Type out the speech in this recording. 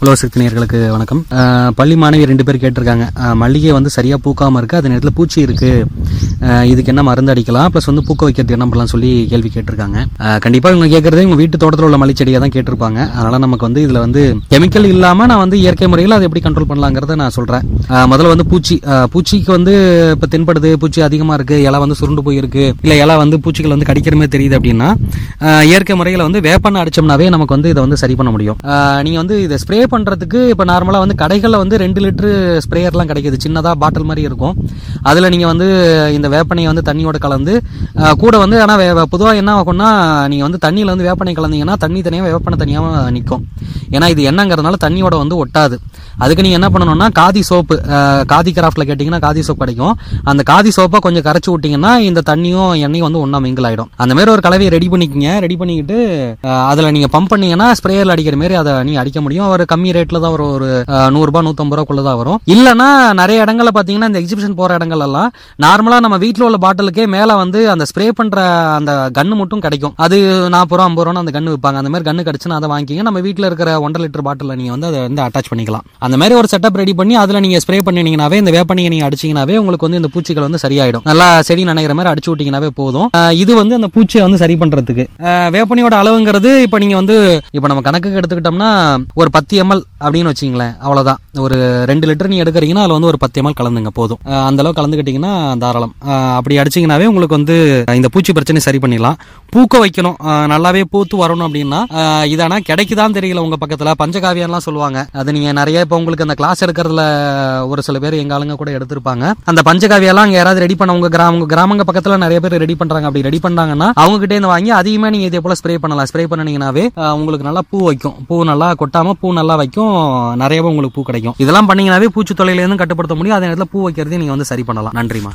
உலக சக்தி நேயர்களுக்கு வணக்கம் அஹ், பள்ளி மாணவி ரெண்டு பேர் கேட்டிருக்காங்க அஹ், மல்லிகை வந்து சரியா பூக்காம இருக்கு அதே நேரத்தில் பூச்சி இருக்கு அஹ், இதுக்கு என்ன மருந்து அடிக்கலாம் ப்ளஸ் வந்து பூக்க வைக்கிறது என்ன பண்ணலாம் சொல்லி கேள்வி கேட்டிருக்காங்க அஹ், கண்டிப்பா இவங்க கேட்கறது இவங்க வீட்டு தோட்டத்தில் உள்ள மல்லிச்செடியை தான் கேட்டிருப்பாங்க அதனால நமக்கு வந்து இதுல வந்து கெமிக்கல் இல்லாம நான் வந்து இயற்கை முறையில் அதை எப்படி கண்ட்ரோல் பண்ணலாங்கிறத நான் சொல்றேன் அஹ், முதல்ல வந்து பூச்சி அஹ், பூச்சிக்கு வந்து இப்ப தென்படுது பூச்சி அதிகமா இருக்கு இலை வந்து சுருண்டு போயிருக்கு இல்ல இலை வந்து பூச்சிகள் வந்து கடிக்கிற மாதிரி தெரியுது அப்படின்னா அஹ், இயற்கை முறையில் வந்து வேப்பெண்ணெய் அடிச்சோம்னாவே நமக்கு வந்து இதை வந்து சரி பண்ண முடியும் அஹ், நீங்க வந்து இதை ஸ்ப்ரே பண்றதுக்கு இப்போ நார்மலா வந்து கடைகளில் வந்து ரெண்டு லிட்டரு ஸ்ப்ரேயர்லாம் கிடைக்குது சின்னதா பாட்டில் மாதிரி இருக்கும் அதுல நீங்க வந்து இந்த வேப்பெண்ணெயை வந்து தண்ணியோட கலந்து அஹ், கூட வந்து ஆனா பொதுவாக என்ன ஆகும்னா நீங்க வந்து தண்ணியில வந்து வேப்பெண்ணெய் கலந்தீங்கன்னா தண்ணி தனியாக வேப்பெண்ணெய் தனியாக நிற்கும் ஏன்னா இது என்னங்கிறதுனால தண்ணியோட வந்து ஒட்டாது அதுக்கு நீங்க என்ன பண்ணணும்னா காதி சோப்பு அஹ், காதி கிராஃப்ட்ல கேட்டிங்கன்னா காதி சோப் கிடைக்கும் அந்த காதி சோப்பை கொஞ்சம் கரைச்சி விட்டீங்கன்னா இந்த தண்ணியும் எண்ணெயும் வந்து ஒண்ணா மிங்கிள் ஆயிடும் அந்த மாதிரி ஒரு கலவையை ரெடி பண்ணிக்கங்க ரெடி பண்ணிக்கிட்டு அஹ், அதுல நீங்க பம்ப் பண்ணீங்கன்னா ஸ்ப்ரேயர்ல அடிக்கிற மாதிரி அதை நீங்க அடிக்க முடியும் ஒரு கம்மி ரேட்ல தான் ஒரு ஒரு அஹ், நூறு ரூபாய் நூத்தம்பது ரூபாய்க்குள்ள தான் வரும் இல்லைன்னா நிறைய இடங்கள்ல பாத்தீங்கன்னா இந்த எக்ஸிபிஷன் போற இடங்கள் எல்லாம் நார்மலா நம்ம வீட்ல உள்ள பாட்டிலுக்கே மேல வந்து அந்த ஸ்ப்ரே பண்ற அந்த கன்னு மட்டும் கிடைக்கும் அது நாற்பது ரூபா ஐம்பது ரூபா அந்த கன்னு விற்பாங்க அந்த மாதிரி கன்னு கிடைச்சுன்னா அதை வாங்கிக்கிங்க நம்ம வீட்ல இருக்கிற ஒன்றரை லிட்டர் பாட்டில் நீங்க வந்து அதை வந்து அட்டாச் பண்ணிக்கலாம் அந்த மாதிரி ஒரு செட்டப் ரெடி பண்ணி அதுல நீங்க ஸ்ப்ரே பண்ணினீங்கனாவே இந்த வேப்பனையை நீங்க அடிச்சீங்கனாவே உங்களுக்கு வந்து இந்த பூச்சிகள் வந்து சரியாயிடும் நல்லா செடி நனைகிற மாதிரி அடிச்சு விட்டீங்கனாவே போதும் அஹ் இது வந்து அந்த பூச்சியை வந்து சரி பண்றதுக்கு அஹ் வேப்பனையோட அளவுங்கிறது இப்போ நீங்க வந்து இப்போ நம்ம கணக்குக்கு எடுத்துக்கிட்டோம்னா ஒரு பத்து எம்எல் அப்படின்னு வச்சுங்களேன் அவ்வளவுதான் ஒரு ரெண்டு லிட்டர் நீ எடுக்கிறீங்கன்னா அதுல வந்து ஒரு பத்து எம்எல் கலந்துங்க போதும் அஹ் அந்த அளவு கலந்துக்கிட்டீங்கன்னா தாராளம் அஹ் அப்படி அடிச்சீங்கனாவே உங்களுக்கு வந்து இந்த பூச்சி பிரச்சனை சரி பண்ணிடலாம் பூக்க வைக்கணும் அஹ் நல்லாவே பூத்து வரணும் அப்படின்னா அஹ் இது ஆனா கிடைக்குதான்னு தெரியல உங்க பக்கத்துல பஞ்சகாவியம்லாம் சொல்லுவாங்க அது நீங்க நிறைய இப்போ உங்களுக்கு அந்த கிளாஸ் எடுக்கிறதுல ஒரு சில பேர் எங்க ஆளுங்க கூட எடுத்திருப்பாங்க அந்த பஞ்சகாவியெல்லாம் அங்க யாராவது ரெடி பண்ண உங்க கிராம உங்க கிராமங்க பக்கத்துல நிறைய பேர் ரெடி பண்றாங்க அப்படி ரெடி பண்ணாங்கன்னா அவங்க கிட்டே இருந்து வாங்கி அதிகமா நீங்க இதே போல ஸ்ப்ரே பண்ணலாம் ஸ்ப்ரே பண்ணீங்கன்னாவே அஹ் உங்களுக்கு நல்லா பூ வைக்கும் பூ நல்லா கொட்டாம பூ நல்லா வைக்கும் நிறையவே உங்களுக்கு பூ கிடைக்கும் இதெல்லாம் பண்ணீங்கன்னாவே பூச்சி தொல்லையில இருந்து கட்டுப்படுத்த முடியும் அதே நேரத்தில் பூ வைக்கிறதையும் நீங்க வந்து சரி பண்ணலாம் நன்றிமா